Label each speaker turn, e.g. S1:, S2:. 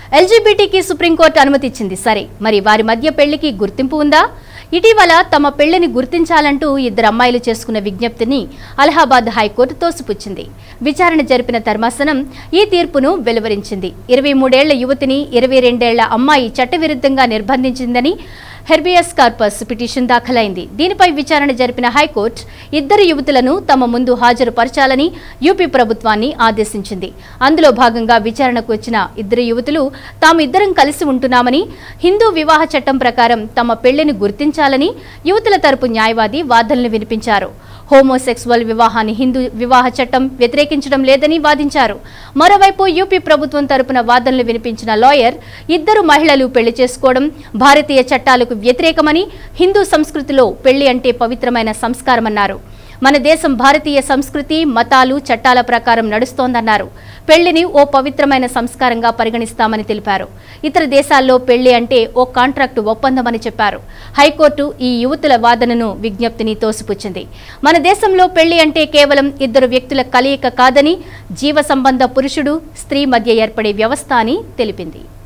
S1: ఎల్జీబీటీకి supreme court అనుమతి ఇచ్చింది సరే మరి వారి మధ్య పెళ్లికి గుర్తింపు ఉందా ఇటీవల తమ పెళ్లిని గుర్తించాలంటూ ఇద్దరు అమ్మాయిలు చేసుకున్న విజ్ఞప్తిని అలహాబాద్ హైకోర్టు తోసిపుచ్చింది విచారణ జరిపిన ధర్మాసనం ఈ తీర్పును వెలువరించింది ఇరవై మూడేళ్ల యువతిని ఇరవై రెండేళ్ల అమ్మాయి చట్టవిరుద్ధంగా నిర్బంధించిందని హెర్బియస్ కార్పస్ పిటిషన్ దాఖలైంది దీనిపై విచారణ జరిపిన హైకోర్టు ఇద్దరు యువతులను తమ ముందు హాజరుపరచాలని యూపీ ప్రభుత్వాన్ని ఆదేశించింది అందులో భాగంగా విచారణకు వచ్చిన ఇద్దరు యువతులు తాము ఇద్దరం కలిసి ఉంటున్నామని హిందూ వివాహ చట్టం ప్రకారం తమ పెళ్లిని గుర్తించాలని యువతుల తరపు న్యాయవాది వాదనలు వినిపించారు హోమోసెక్సువల్ వివాహాన్ని హిందూ వివాహ చట్టం వ్యతిరేకించడం లేదని వాదించారు మరోవైపు యూపీ ప్రభుత్వం తరపున వాదనలు వినిపించిన లాయర్ ఇద్దరు మహిళలు పెళ్లి చేసుకోవడం భారతీయ చట్టాలకు వ్యతిరేకమని హిందూ సంస్కృతిలో పెళ్లి అంటే పవిత్రమైన సంస్కారమన్నారు మన దేశం భారతీయ సంస్కృతి మతాలు చట్టాల ప్రకారం నడుస్తోందన్నారు పెళ్లిని ఓ పవిత్రమైన సంస్కారంగా పరిగణిస్తామని తెలిపారు ఇతర దేశాల్లో పెళ్లి అంటే ఓ కాంట్రాక్టు ఒప్పందమని చెప్పారు హైకోర్టు ఈ యువతుల వాదనను విజ్ఞప్తిని తోసిపుచ్చింది మన దేశంలో పెళ్లి అంటే కేవలం ఇద్దరు వ్యక్తుల కలయిక కాదని జీవ సంబంధ పురుషుడు స్త్రీ మధ్య ఏర్పడే వ్యవస్థ అని తెలిపింది